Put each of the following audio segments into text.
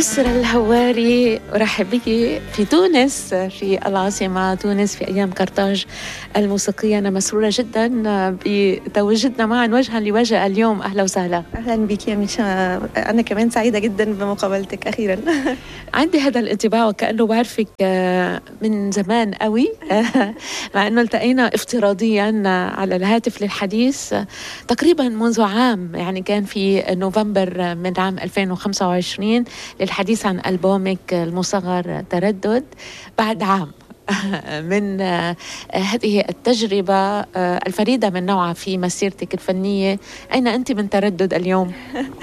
يسرى الهواري ارحب بك في تونس في العاصمه تونس في ايام قرطاج الموسيقيه انا مسروره جدا بتواجدنا معا وجها لوجه اليوم اهلا وسهلا اهلا بك يا ميشا انا كمان سعيده جدا بمقابلتك اخيرا عندي هذا الانطباع وكانه بعرفك من زمان قوي مع انه التقينا افتراضيا على الهاتف للحديث تقريبا منذ عام يعني كان في نوفمبر من عام 2025 للحديث عن ألبومك المصغر تردد بعد عام من هذه التجربة الفريدة من نوعها في مسيرتك الفنية أين أنت من تردد اليوم؟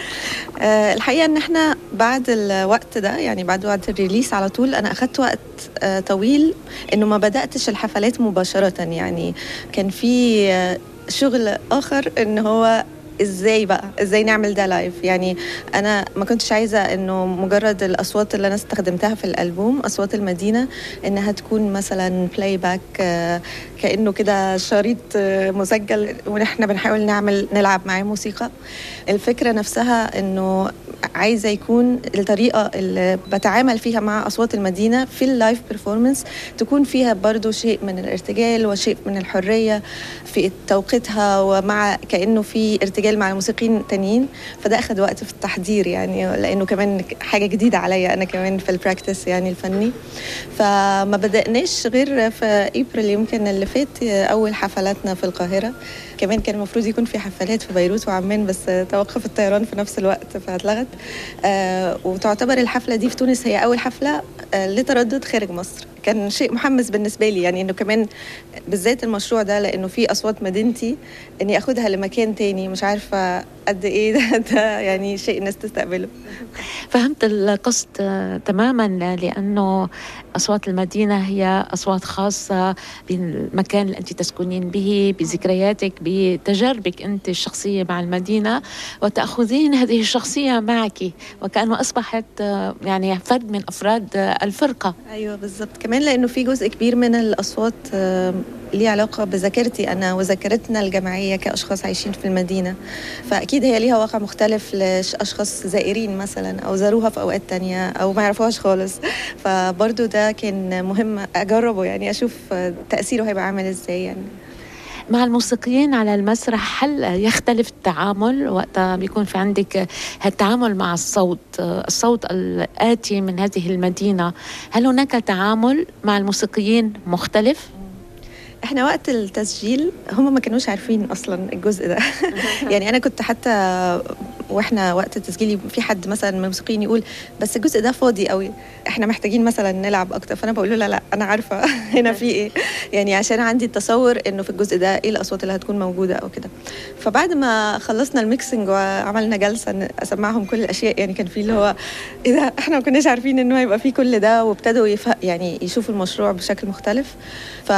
الحقيقة أن احنا بعد الوقت ده يعني بعد وقت الريليس على طول أنا أخذت وقت طويل أنه ما بدأتش الحفلات مباشرة يعني كان في شغل آخر أنه هو ازاي بقى ازاي نعمل ده لايف يعني انا ما كنتش عايزه انه مجرد الاصوات اللي انا استخدمتها في الالبوم اصوات المدينه انها تكون مثلا بلاي باك كانه كده شريط مسجل ونحن بنحاول نعمل نلعب معاه موسيقى الفكره نفسها انه عايزه يكون الطريقه اللي بتعامل فيها مع اصوات المدينه في اللايف بيرفورمانس تكون فيها برضو شيء من الارتجال وشيء من الحريه في توقيتها ومع كانه في ارتجال مع الموسيقيين التانيين فده اخذ وقت في التحضير يعني لانه كمان حاجه جديده عليا انا كمان في البراكتس يعني الفني فما بدأناش غير في ابريل يمكن اللي فات اول حفلاتنا في القاهره كمان كان المفروض يكون في حفلات في بيروت وعمان بس توقف الطيران في نفس الوقت فاتلغت آه وتعتبر الحفله دي في تونس هي اول حفله آه لتردد خارج مصر كان شيء محمس بالنسبه لي يعني انه كمان بالذات المشروع ده لانه في اصوات مدينتي اني اخدها لمكان تاني مش عارفه قد ايه ده, ده يعني شيء الناس تستقبله فهمت القصد تماما لانه اصوات المدينه هي اصوات خاصه بالمكان اللي انت تسكنين به بذكرياتك بتجاربك انت الشخصيه مع المدينه وتاخذين هذه الشخصيه معك وكانه اصبحت يعني فرد من افراد الفرقه ايوه بالضبط كمان لانه في جزء كبير من الاصوات ليه علاقة بذاكرتي أنا وذاكرتنا الجماعية كأشخاص عايشين في المدينة فأكيد هي ليها واقع مختلف لأشخاص زائرين مثلا أو زاروها في أوقات تانية أو ما يعرفوهاش خالص فبرضو ده كان مهم أجربه يعني أشوف تأثيره هيبقى عامل إزاي يعني مع الموسيقيين على المسرح هل يختلف التعامل وقتها بيكون في عندك التعامل مع الصوت الصوت الآتي من هذه المدينة هل هناك تعامل مع الموسيقيين مختلف؟ احنا وقت التسجيل هم ما كانوش عارفين اصلا الجزء ده يعني انا كنت حتى واحنا وقت التسجيل في حد مثلا من الموسيقيين يقول بس الجزء ده فاضي قوي احنا محتاجين مثلا نلعب اكتر فانا بقول له لا لا انا عارفه هنا في ايه يعني عشان عندي التصور انه في الجزء ده ايه الاصوات اللي هتكون موجوده او كده فبعد ما خلصنا الميكسنج وعملنا جلسه اسمعهم كل الاشياء يعني كان في اللي هو ايه ده احنا ما كناش عارفين انه هيبقى في كل ده وابتدوا يف... يعني يشوفوا المشروع بشكل مختلف ف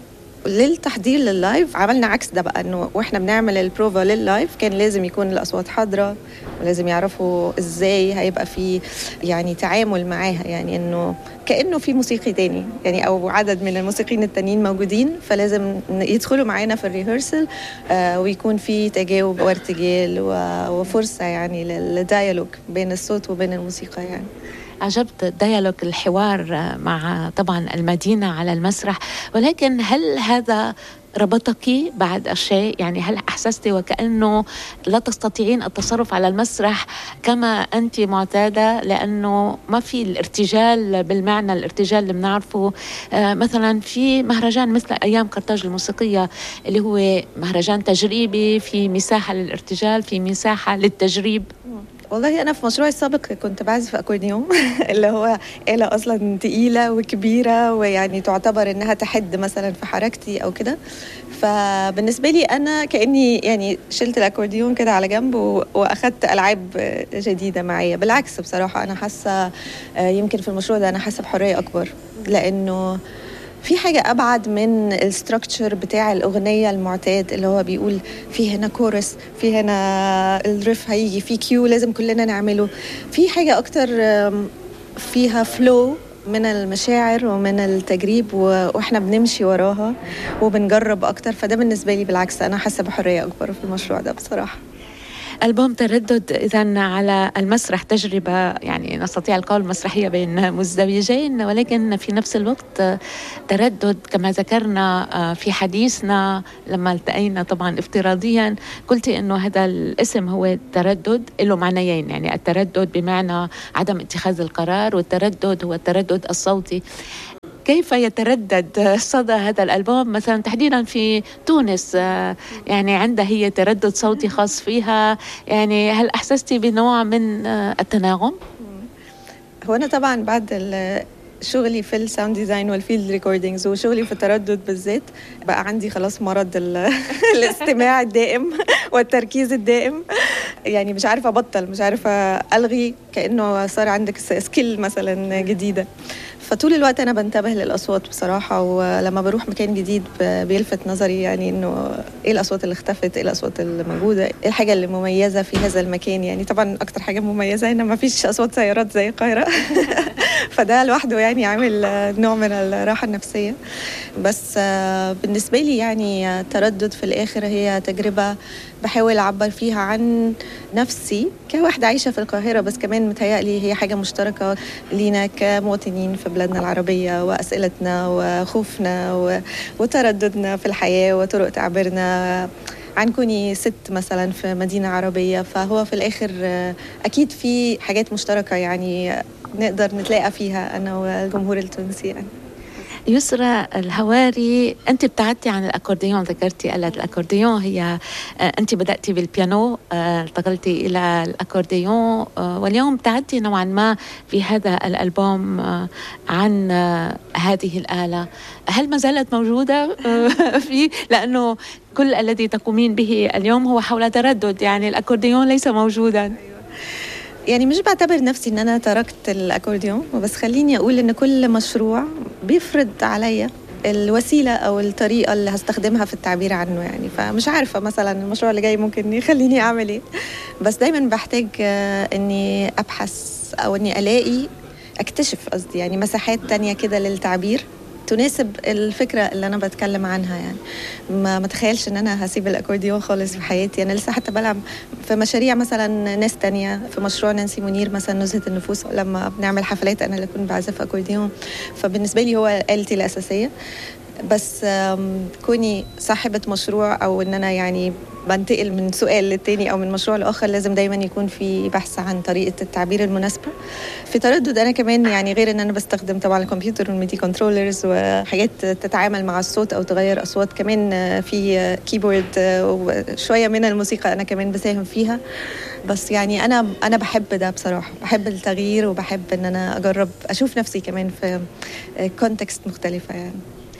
للتحضير لللايف عملنا عكس ده بقى انه واحنا بنعمل البروفا لللايف كان لازم يكون الاصوات حاضره ولازم يعرفوا ازاي هيبقى في يعني تعامل معاها يعني انه كانه في موسيقي تاني يعني او عدد من الموسيقيين التانيين موجودين فلازم يدخلوا معانا في الريهرسل آه ويكون في تجاوب وارتجال وفرصه يعني للديالوج بين الصوت وبين الموسيقى يعني عجبت ديالوج الحوار مع طبعا المدينة على المسرح ولكن هل هذا ربطك بعد الشيء يعني هل أحسست وكأنه لا تستطيعين التصرف على المسرح كما أنت معتادة لأنه ما في الارتجال بالمعنى الارتجال اللي بنعرفه آه مثلا في مهرجان مثل أيام قرطاج الموسيقية اللي هو مهرجان تجريبي في مساحة للارتجال في مساحة للتجريب والله انا في مشروعي السابق كنت بعزف اكورديون اللي هو آلة اصلا تقيله وكبيره ويعني تعتبر انها تحد مثلا في حركتي او كده فبالنسبه لي انا كاني يعني شلت الاكورديون كده على جنب واخدت العاب جديده معايا بالعكس بصراحه انا حاسه يمكن في المشروع ده انا حاسه بحريه اكبر لانه في حاجة أبعد من الستركتشر بتاع الأغنية المعتاد اللي هو بيقول في هنا كورس في هنا الريف هيجي في كيو لازم كلنا نعمله في حاجة أكتر فيها فلو من المشاعر ومن التجريب واحنا بنمشي وراها وبنجرب اكتر فده بالنسبه لي بالعكس انا حاسه بحريه اكبر في المشروع ده بصراحه ألبوم تردد إذا على المسرح تجربة يعني نستطيع القول مسرحية بين مزدوجين ولكن في نفس الوقت تردد كما ذكرنا آه، في حديثنا لما التقينا طبعا افتراضيا قلت انه هذا الاسم هو تردد له معنيين يعني التردد بمعنى عدم اتخاذ القرار والتردد هو التردد الصوتي كيف يتردد صدى هذا الألبوم مثلا تحديدا في تونس آه، يعني عندها هي تردد صوتي خاص فيها يعني هل أحسستي بنوع من آه، التناغم؟ هو أنا طبعا بعد شغلي في الساوند ديزاين والفيلد ريكوردينجز وشغلي في التردد بالذات بقى عندي خلاص مرض الاستماع الدائم والتركيز الدائم يعني مش عارفه ابطل مش عارفه الغي كانه صار عندك سكيل مثلا جديده فطول الوقت انا بنتبه للاصوات بصراحه ولما بروح مكان جديد بيلفت نظري يعني انه ايه الاصوات اللي اختفت ايه الاصوات اللي موجوده ايه الحاجه اللي مميزه في هذا المكان يعني طبعا اكتر حاجه مميزه ان ما فيش اصوات سيارات زي القاهره فده لوحده يعني عامل نوع من الراحه النفسيه بس بالنسبه لي يعني تردد في الاخر هي تجربه بحاول اعبر فيها عن نفسي كواحده عايشه في القاهره بس كمان متهيألي هي حاجه مشتركه لينا كمواطنين في بلادنا العربيه واسئلتنا وخوفنا وترددنا في الحياه وطرق تعبيرنا عن كوني ست مثلا في مدينة عربية فهو في الآخر أكيد في حاجات مشتركة يعني نقدر نتلاقى فيها أنا والجمهور التونسي يعني. يسرى الهواري انت ابتعدتي عن الاكورديون ذكرتي آلة الاكورديون هي آه، انت بداتي بالبيانو آه، انتقلتي الى الاكورديون آه، واليوم ابتعدتي نوعا ما في هذا الالبوم عن هذه الاله هل ما زالت موجوده في لانه كل الذي تقومين به اليوم هو حول تردد يعني الاكورديون ليس موجودا يعني مش بعتبر نفسي ان انا تركت الاكورديون بس خليني اقول ان كل مشروع بيفرض عليا الوسيله او الطريقه اللي هستخدمها في التعبير عنه يعني فمش عارفه مثلا المشروع اللي جاي ممكن يخليني اعمل ايه بس دايما بحتاج آه، اني ابحث او اني الاقي اكتشف قصدي يعني مساحات تانية كده للتعبير تناسب الفكره اللي انا بتكلم عنها يعني ما متخيلش ان انا هسيب الاكورديون خالص في حياتي انا لسه حتى بلعب في مشاريع مثلا ناس تانية في مشروع نانسي منير مثلا نزهه النفوس لما بنعمل حفلات انا اللي كنت بعزف اكورديون فبالنسبه لي هو آلتي الاساسيه بس كوني صاحبة مشروع أو إن أنا يعني بنتقل من سؤال للتاني أو من مشروع لآخر لازم دايما يكون في بحث عن طريقة التعبير المناسبة في تردد أنا كمان يعني غير إن أنا بستخدم طبعا الكمبيوتر والميدي كنترولرز وحاجات تتعامل مع الصوت أو تغير أصوات كمان في كيبورد وشوية من الموسيقى أنا كمان بساهم فيها بس يعني انا انا بحب ده بصراحه بحب التغيير وبحب ان انا اجرب اشوف نفسي كمان في كونتكست مختلفه يعني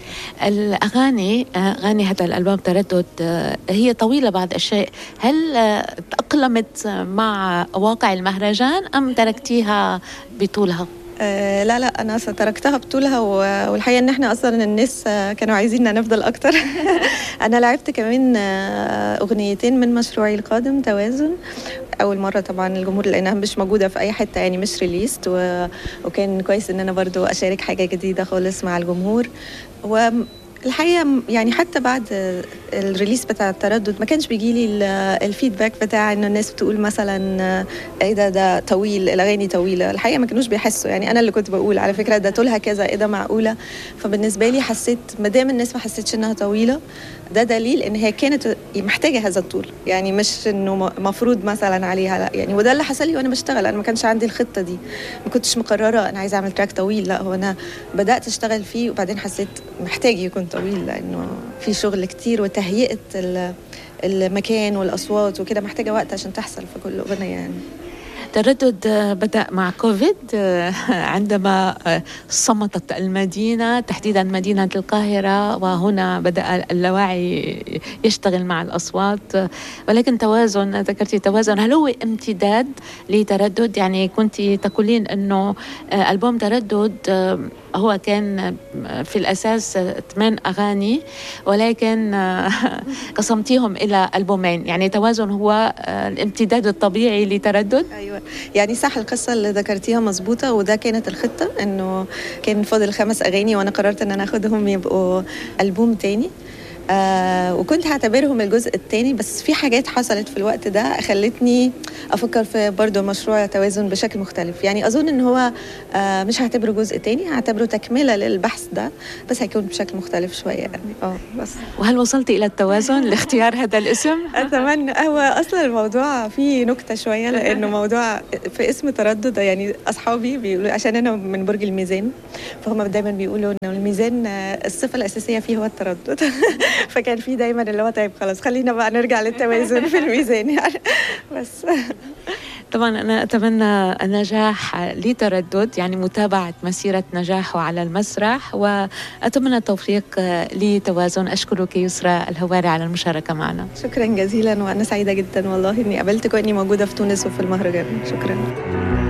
الأغاني أغاني هذا الألبوم تردد آه، هي طويلة بعض الشيء هل آه، تأقلمت مع واقع المهرجان أم تركتيها بطولها؟ آه لا لا انا تركتها بطولها والحقيقه ان احنا اصلا الناس آه، كانوا عايزيننا نفضل اكتر انا لعبت كمان اغنيتين من مشروعي القادم توازن اول مره طبعا الجمهور لانها مش موجوده في اي حته يعني مش ريليست وكان كويس ان انا برضو اشارك حاجه جديده خالص مع الجمهور والحقيقه يعني حتى بعد الريليس بتاع التردد ما كانش بيجي لي الفيدباك بتاع انه الناس بتقول مثلا ايه ده ده طويل الاغاني طويله الحقيقه ما كانوش بيحسوا يعني انا اللي كنت بقول على فكره ده طولها كذا ايه ده معقوله فبالنسبه لي حسيت ما دام الناس ما حسيتش انها طويله ده دليل ان هي كانت محتاجه هذا الطول يعني مش انه مفروض مثلا عليها لا يعني وده اللي حصل لي وانا بشتغل انا ما كانش عندي الخطه دي ما كنتش مقرره انا عايزه اعمل تراك طويل لا هو انا بدات اشتغل فيه وبعدين حسيت محتاج يكون طويل لانه في شغل كتير وتهيئه المكان والاصوات وكده محتاجه وقت عشان تحصل في كل اغنيه يعني التردد بدأ مع كوفيد عندما صمتت المدينة تحديدا مدينة القاهرة وهنا بدأ اللاوعي يشتغل مع الأصوات ولكن توازن ذكرتي توازن هل هو امتداد لتردد يعني كنت تقولين أنه ألبوم تردد هو كان في الأساس ثمان أغاني ولكن قسمتيهم إلى ألبومين يعني توازن هو الامتداد الطبيعي لتردد أيوة يعني صح القصة اللي ذكرتيها مظبوطة وده كانت الخطة إنه كان فاضل خمس أغاني وأنا قررت إن أنا أخدهم يبقوا ألبوم تاني آه وكنت هعتبرهم الجزء الثاني بس في حاجات حصلت في الوقت ده خلتني افكر في برضه مشروع توازن بشكل مختلف يعني اظن ان هو آه مش هعتبره جزء تاني هعتبره تكمله للبحث ده بس هيكون بشكل مختلف شويه يعني اه بس وهل وصلت الى التوازن لاختيار هذا الاسم اتمنى هو اصلا الموضوع فيه نكته شويه لانه موضوع في اسم تردد يعني اصحابي بيقولوا عشان انا من برج الميزان فهم دايما بيقولوا انه الميزان الصفه الاساسيه فيه هو التردد فكان في دايما اللي هو طيب خلاص خلينا بقى نرجع للتوازن في الميزان يعني بس طبعا أنا أتمنى النجاح لتردد يعني متابعة مسيرة نجاحه على المسرح وأتمنى التوفيق لتوازن أشكرك يسرى الهواري على المشاركة معنا شكرا جزيلا وأنا سعيدة جدا والله إني قابلتك وإني موجودة في تونس وفي المهرجان شكرا